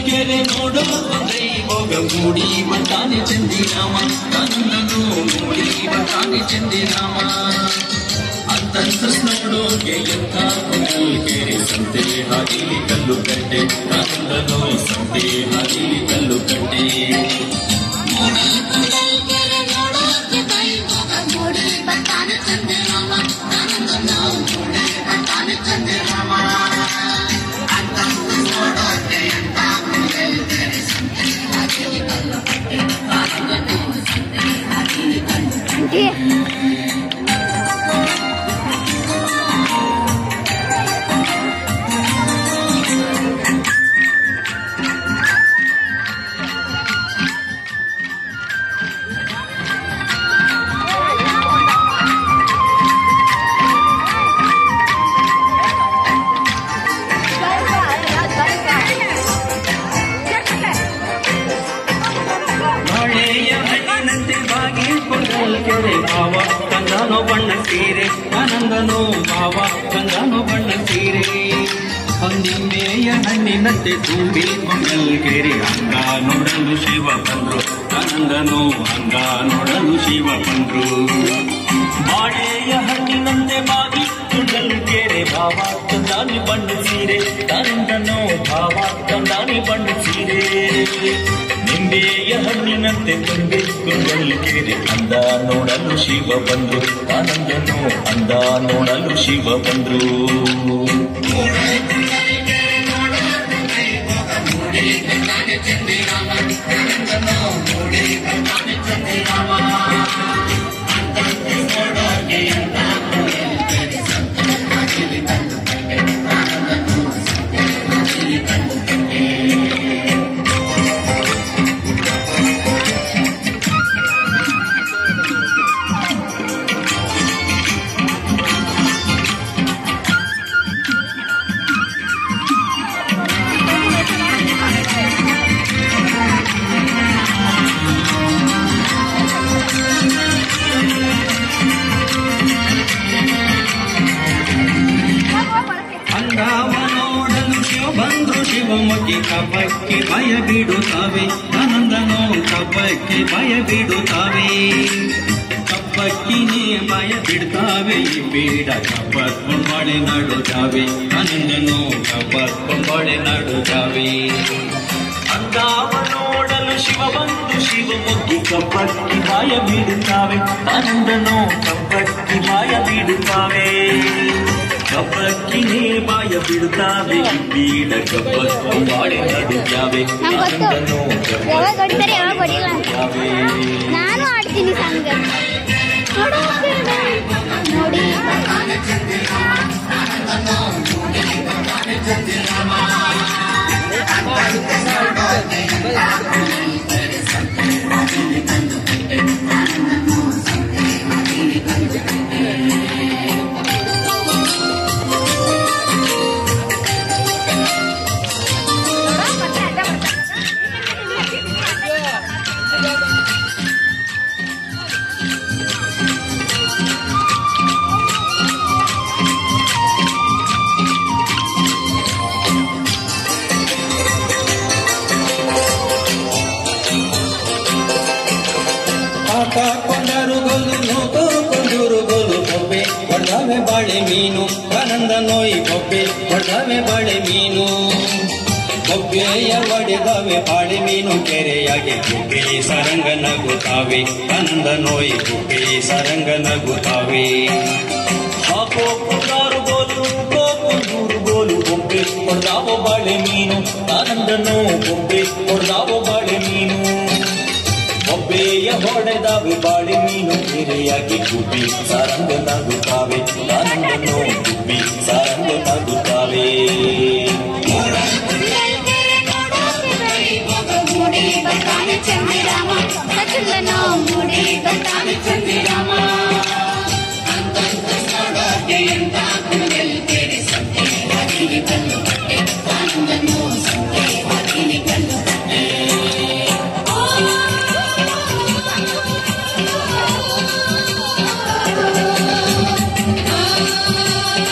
ಕೆರೆ ನೋಡೋ ದೈವೋಗ ಮೂಡಿ ಬರ್ತಾನೆ ಚಂದಿರಾಮ ನನ್ನನು ಮೂಡಿ ಬರ್ತಾನೆ ಚಂದಿರಾಮ ಅಂತಸ್ತು ನೋಡೋಕೆ ಎಂಥ ಕುಂಡಲ್ ಕೆರೆ ಸಂತೆ ಹಾದಿಲಿ ಕಲ್ಲು ಕಟ್ಟೆ ನನ್ನನು ಸಂತೆ ಹಾದಿಲಿ ಕಲ್ಲು ಕಟ್ಟೆ ಮಳೆಯ ಹಣ್ಣಿನಂತೆ ಬಾಗಿ ಕೊಂಡಲ್ ಕೆರೆ ಭಾವ ಕಂದನೋ ಬಣ್ಣ ಸೀರೆ ಆನಂದನೋ ಭಾವ ಕಂದನೋ ಬಣ್ಣ ಸೀರೆ ಹೊಂದಿಮೆಯ ಹಣ್ಣಿನಂತೆ ತುಂಬಿ ಕೊಂಡಲ್ ಕೆರೆ ಅಂಗ ನೋಡಲು ಶಿವ ಬಂದ್ರು ಆನಂದನೋ ಅಂಗ ನೋಡಲು ಶಿವ ಬಂದ್ರು ಬಾಳೆಯ ಹಣ್ಣಿನಂತೆ ಬಾಗಿ ಕೊಂಡಲ್ ಕೆರೆ ಭಾವ ಕಂದಾನಿ ಬಣ್ಣ ಸೀರೆ ಆನಂದನೋ ಭಾವ ಕಂದಾನಿ ಬಣ್ಣ ಸೀರೆ ನಿಂಬೆಯ ಹಣ್ಣಿನಂತೆ ತುಂಬಿಕೊಂಡಲ್ಲಿ ಕೆರೆ ಅಂದ ನೋಡಲು ಶಿವ ಬಂದ್ರು ಆನಂದನು ಅಂದ ನೋಡಲು ಶಿವ ಬಂದ್ರು ಅಂದಾವ ನೋಡಲು ಶಿವ ಬಂದ್ರು ಶಿವಮೊಗ್ಗಿ ಕಬ್ಬಕ್ಕೆ ಭಯ ಬಿಡುತ್ತಾವೆ ಆನಂದನೋ ಕಬ್ಬಕ್ಕೆ ಭಯ ಬಿಡುತ್ತಾವೆ ಕಬ್ಬಕ್ಕಿನೇ ಭಯ ಬಿಡ್ತಾವೆ ಈ ಬೇಡ ಕಬ್ಬಕ್ಕೊಂಬಳೆ ನಡುತ್ತಾವೆ ಆನಂದನೋ ಕಬ್ಬಕ್ಕೊಂಬಳೆ ನಡುತ್ತಾವೆ ಅಂದಾವ ನೋಡಲು ಶಿವ ಬಂದು ಶಿವಮೊಗ್ಗಿ ಕಬ್ಬಕ್ಕಿ ಭಯ ಬಿಡುತ್ತಾವೆ ಆನಂದನೋ ಕಬ್ಬಕ್ಕಿ ಭಯ ಬಿಡುತ್ತಾವೆ ಕಬ್ಬಕ್ಕಿನೇ ಬಾಯ ಬಿಡುತ್ತಾವೆ ಬೀಡ ಕಬ್ಬಕ್ಕು ಬಾಳೆ ನಡುತ್ತಾವೆ ನಂಗ್ ಗೊತ್ತು. ಆನಂದನೋ ಯಾವಾಗ ಹೊಡಿತಾರೆ, ಯಾವಾಗ ಹೊಡಿಲ್ಲ ಅಂತ. ಕಬ್ಬಕ್ಕು ನಾನು ಆಡ್ತೀನಿ ಸಂಘ ನೋಡಿ ಆಟ ಕೊಂಡರು ಗೊಲು ನೋಟು ಕೊಂಡೂರು ಗೊಲು ಕೊಬ್ಬೆ ಹೊಡೆದವೆ ಬಾಳೆ ಮೀನು ಆನಂದ ನೋಯಿ ಕೊಬ್ಬೆ ಹೊಡೆದವೆ ಬಾಳೆ ಮೀನು ಕೊಬ್ಬೆಯ ಒಡೆದವೆ ಬಾಳೆ ಮೀನು ಕೆರೆಯಾಗಿ ಕುಕ್ಕಿಲಿ ಸರಂಗ ನಗುತ್ತಾವೆ ಆನಂದ ನೋಯಿ ಕುಕ್ಕಿಲಿ ಸರಂಗ ನಗುತ್ತಾವೆ ಹಾಕೋ ಕೊಂಡಾರು ಗೋಲು ಕೊಂಡೂರು ಗೋಲು ಕೊಬ್ಬೆ ಹೊಡೆದಾವ ಬಾಳೆ ಮೀನು ಆನಂದನೋ ಕೊಬ್ಬೆ ಹೊಡೆದಾವ ಬಾಳೆ ಮೀನು ಒಬ್ಬೆಯ ಹೊಡೆದಾವೆ ಬಾಳೆ ಮೀನು ಕೆರೆಯಾಗಿ ಗುಬ್ಬಿ ಸಾರಂಗ ನಗುತ್ತಾವೆ ಆನಂದನೋ ಗುಬ್ಬಿ ಸಾರಂಗ ನಗುತ್ತಾವೆ ಮುಡಿ ಬರ್ತಾನೆ ಚಂದಿರಾಮ ಸಚಲನೋ ಮುಡಿ ಬರ್ತಾನೆ